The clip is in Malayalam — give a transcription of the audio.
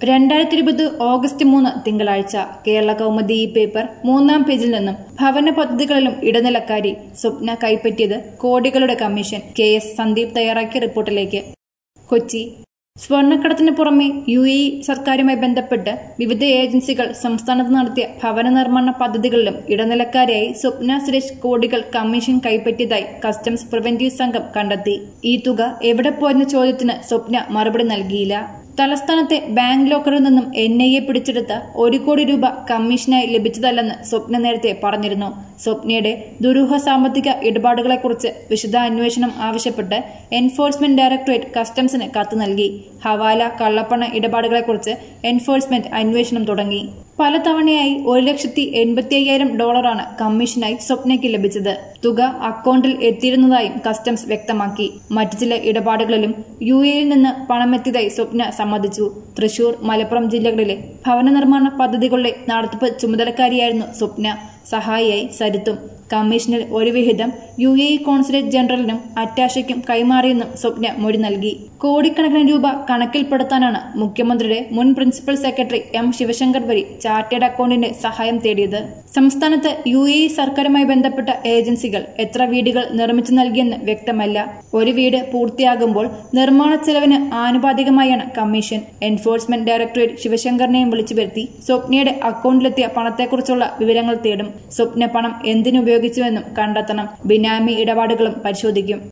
രണ്ടായിരത്തി ഇരുപത് ഓഗസ്റ്റ് മൂന്ന് തിങ്കളാഴ്ച കേരള കൗമുദി ഈ പേപ്പർ മൂന്നാം പേജിൽ നിന്നും ഭവന പദ്ധതികളിലും ഇടനിലക്കാരി സ്വപ്ന കൈപ്പറ്റിയത് കോടികളുടെ കമ്മീഷൻ കെ എസ് സന്ദീപ് തയ്യാറാക്കിയ റിപ്പോർട്ടിലേക്ക് കൊച്ചി സ്വർണ്ണക്കടത്തിന് പുറമെ യു എ ഇ സർക്കാരുമായി ബന്ധപ്പെട്ട് വിവിധ ഏജൻസികൾ സംസ്ഥാനത്ത് നടത്തിയ ഭവന നിർമ്മാണ പദ്ധതികളിലും ഇടനിലക്കാരിയായി സ്വപ്ന സുരേഷ് കോടികൾ കമ്മീഷൻ കൈപ്പറ്റിയതായി കസ്റ്റംസ് പ്രിവന്റീവ് സംഘം കണ്ടെത്തി ഈ തുക എവിടെ പോയെന്ന ചോദ്യത്തിന് സ്വപ്ന മറുപടി നൽകിയില്ല തലസ്ഥാനത്തെ ബാങ്ക് ലോക്കറിൽ നിന്നും എൻ ഐ എ പിടിച്ചെടുത്ത ഒരു കോടി രൂപ കമ്മീഷനായി ലഭിച്ചതല്ലെന്ന് സ്വപ്ന നേരത്തെ പറഞ്ഞിരുന്നു സ്വപ്നയുടെ ദുരൂഹ സാമ്പത്തിക ഇടപാടുകളെക്കുറിച്ച് വിശദ അന്വേഷണം ആവശ്യപ്പെട്ട് എൻഫോഴ്സ്മെന്റ് ഡയറക്ടറേറ്റ് കസ്റ്റംസിന് കത്ത് നൽകി ഹവാല കള്ളപ്പണ ഇടപാടുകളെക്കുറിച്ച് എൻഫോഴ്സ്മെന്റ് അന്വേഷണം തുടങ്ങി പലതവണയായി ഒരു ലക്ഷത്തി എൺപത്തി അയ്യായിരം ഡോളറാണ് കമ്മീഷനായി സ്വപ്നയ്ക്ക് ലഭിച്ചത് തുക അക്കൗണ്ടിൽ എത്തിയിരുന്നതായും കസ്റ്റംസ് വ്യക്തമാക്കി മറ്റു ചില ഇടപാടുകളിലും യു എയിൽ നിന്ന് പണമെത്തിയതായി സ്വപ്ന സമ്മതിച്ചു തൃശൂർ മലപ്പുറം ജില്ലകളിലെ ഭവന നിർമ്മാണ പദ്ധതികളുടെ നടത്തിപ്പ് ചുമതലക്കാരിയായിരുന്നു സ്വപ്ന സഹായിയായി സരിത്തും കമ്മീഷനിൽ ഒരു വിഹിതം യു എ ഇ കോൺസുലേറ്റ് ജനറലിനും അറ്റാഷയ്ക്കും കൈമാറിയെന്നും സ്വപ്ന മൊഴി നൽകി കോടിക്കണക്കിന് രൂപ കണക്കിൽപ്പെടുത്താനാണ് മുഖ്യമന്ത്രിയുടെ മുൻ പ്രിൻസിപ്പൽ സെക്രട്ടറി എം ശിവശങ്കർ വഴി ചാർട്ടേഡ് അക്കൗണ്ടിന്റെ സഹായം തേടിയത് സംസ്ഥാനത്ത് യു എ ഇ സർക്കാരുമായി ബന്ധപ്പെട്ട ഏജൻസികൾ എത്ര വീടുകൾ നിർമ്മിച്ചു നൽകിയെന്ന് വ്യക്തമല്ല ഒരു വീട് പൂർത്തിയാകുമ്പോൾ നിർമ്മാണ ചെലവിന് ആനുപാതികമായാണ് കമ്മീഷൻ എൻഫോഴ്സ്മെന്റ് ഡയറക്ടറേറ്റ് ശിവശങ്കറിനെയും വിളിച്ചു വരുത്തി സ്വപ്നയുടെ അക്കൗണ്ടിലെത്തിയ പണത്തെക്കുറിച്ചുള്ള വിവരങ്ങൾ തേടും സ്വപ്ന പണം എന്തിനുപയോഗിച്ചുവെന്നും കണ്ടെത്തണം ബിനാമി ഇടപാടുകളും പരിശോധിക്കും